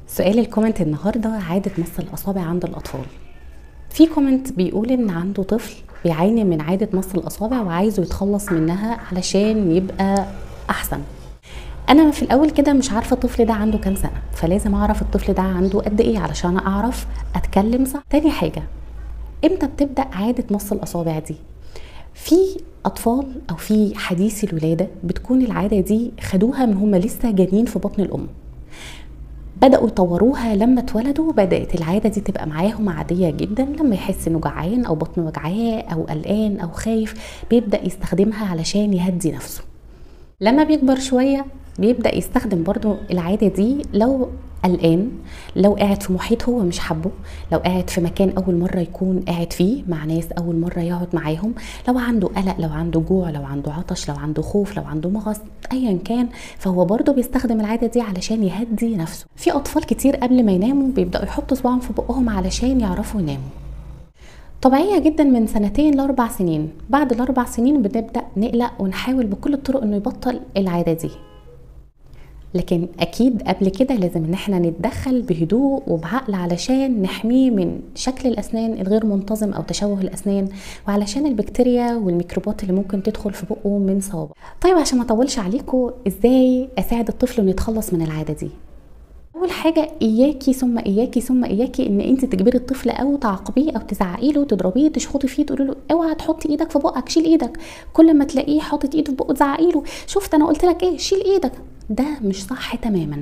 سؤال الكومنت النهارده عادة مص الأصابع عند الأطفال في كومنت بيقول إن عنده طفل بيعاني من عادة مص الأصابع وعايزه يتخلص منها علشان يبقى أحسن أنا في الأول كده مش عارفة الطفل ده عنده كام سنة فلازم أعرف الطفل ده عنده قد إيه علشان أعرف أتكلم صح تاني حاجة إمتى بتبدأ عادة مص الأصابع دي في اطفال او في حديثي الولاده بتكون العاده دي خدوها من هم لسه جانين في بطن الام بدأوا يطوروها لما اتولدوا بدأت العادة دي تبقى معاهم عادية جدا لما يحس انه جعان او بطنه وجعاه او قلقان او خايف بيبدأ يستخدمها علشان يهدي نفسه لما بيكبر شوية بيبدأ يستخدم برضو العادة دي لو قلقان لو قاعد في محيط هو مش حبه لو قاعد في مكان اول مره يكون قاعد فيه مع ناس اول مره يقعد معاهم لو عنده قلق لو عنده جوع لو عنده عطش لو عنده خوف لو عنده مغص ايا كان فهو برضه بيستخدم العاده دي علشان يهدي نفسه في اطفال كتير قبل ما يناموا بيبداوا يحطوا صباعهم في بقهم علشان يعرفوا يناموا طبيعية جدا من سنتين لأربع سنين بعد الأربع سنين بنبدأ نقلق ونحاول بكل الطرق إنه يبطل العادة دي لكن اكيد قبل كده لازم ان احنا نتدخل بهدوء وبعقل علشان نحميه من شكل الاسنان الغير منتظم او تشوه الاسنان وعلشان البكتيريا والميكروبات اللي ممكن تدخل في بقه من صوابع طيب عشان ما اطولش عليكم ازاي اساعد الطفل انه يتخلص من العاده دي اول حاجه اياكي ثم اياكي ثم اياكي ان انت تجبري الطفل او تعاقبيه او تزعقي له تضربيه تشخطي فيه تقولي له اوعى تحطي ايدك في بقك شيل ايدك كل ما تلاقيه حاطط ايده في بقه تزعقي له شفت انا قلت لك ايه شيل ايدك ده مش صح تماما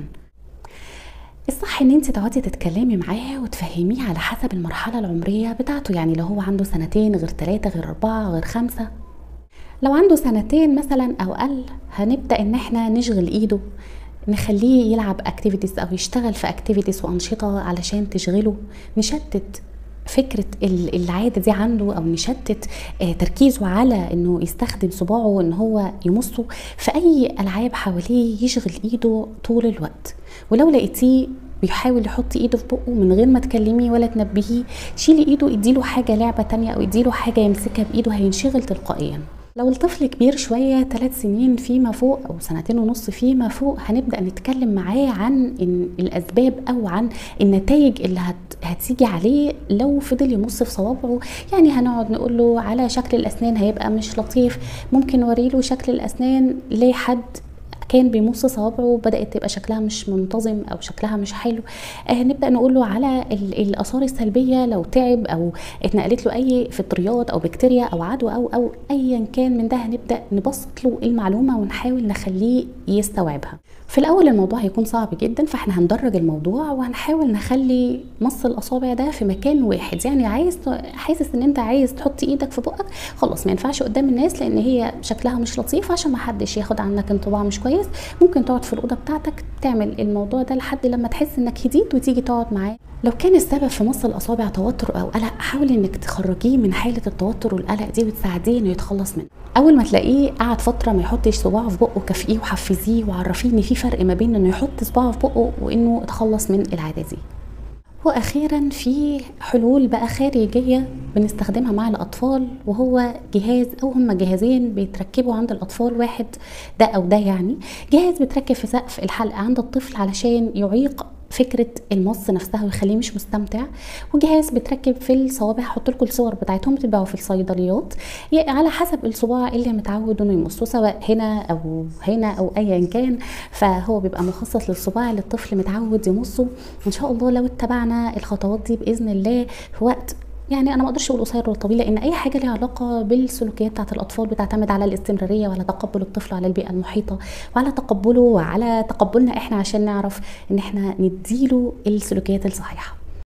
الصح ان انت تقعدي تتكلمي معاه وتفهميه على حسب المرحله العمريه بتاعته يعني لو هو عنده سنتين غير ثلاثه غير اربعه غير خمسه لو عنده سنتين مثلا او اقل هنبدا ان احنا نشغل ايده نخليه يلعب اكتيفيتيز او يشتغل في اكتيفيتيز وانشطه علشان تشغله نشتت فكرة العادة دي عنده أو نشتت تركيزه على إنه يستخدم صباعه إن هو يمصه في أي ألعاب حواليه يشغل إيده طول الوقت ولو لقيتيه بيحاول يحط ايده في بقه من غير ما تكلميه ولا تنبهيه شيلي ايده اديله حاجه لعبه تانية او اديله حاجه يمسكها بايده هينشغل تلقائيا لو الطفل كبير شوية ثلاث سنين فيما فوق أو سنتين ونص فيما فوق هنبدأ نتكلم معاه عن إن الأسباب أو عن النتائج اللي هت هتيجي عليه لو فضل يمص في صوابعه يعني هنقعد نقول له على شكل الأسنان هيبقى مش لطيف ممكن نوريله شكل الأسنان لحد كان بيمص صوابعه وبدات تبقى شكلها مش منتظم او شكلها مش حلو آه نبدا نقول له على الاثار السلبيه لو تعب او اتنقلت له اي فطريات او بكتيريا او عدوى او او ايا كان من ده هنبدا نبسط له المعلومه ونحاول نخليه يستوعبها في الاول الموضوع هيكون صعب جدا فاحنا هندرج الموضوع وهنحاول نخلي مص الاصابع ده في مكان واحد يعني عايز حاسس ان انت عايز تحط ايدك في بقك خلاص ما ينفعش قدام الناس لان هي شكلها مش لطيف عشان ما حدش ياخد عنك انطباع مش كويس ممكن تقعد في الاوضه بتاعتك تعمل الموضوع ده لحد لما تحس انك هديت وتيجي تقعد معاه لو كان السبب في مص الاصابع توتر او قلق حاولي انك تخرجيه من حاله التوتر والقلق دي وتساعديه انه يتخلص منه اول ما تلاقيه قعد فتره ما يحطش صباعه في بقه كافئيه وحفزيه وعرفيه ان في فرق ما بين انه يحط صباعه في بقه وانه يتخلص من العاده دي واخيرا في حلول بقى خارجيه بنستخدمها مع الاطفال وهو جهاز او هما جهازين بيتركبوا عند الاطفال واحد ده او ده يعني جهاز بيتركب في سقف الحلقه عند الطفل علشان يعيق فكره المص نفسها ويخليه مش مستمتع وجهاز بتركب في الصوابع هحط لكم الصور بتاعتهم بتتباعوا في الصيدليات على حسب الصباع اللي متعود انه يمصه سواء هنا او هنا او ايا كان فهو بيبقى مخصص للصباع اللي الطفل متعود يمصه ان شاء الله لو اتبعنا الخطوات دي باذن الله في وقت يعني انا ما اقدرش اقول قصير ولا طويل لان اي حاجه ليها علاقه بالسلوكيات بتاعه الاطفال بتعتمد على الاستمراريه وعلى تقبل الطفل على البيئه المحيطه وعلى تقبله وعلى تقبلنا احنا عشان نعرف ان احنا نديله السلوكيات الصحيحه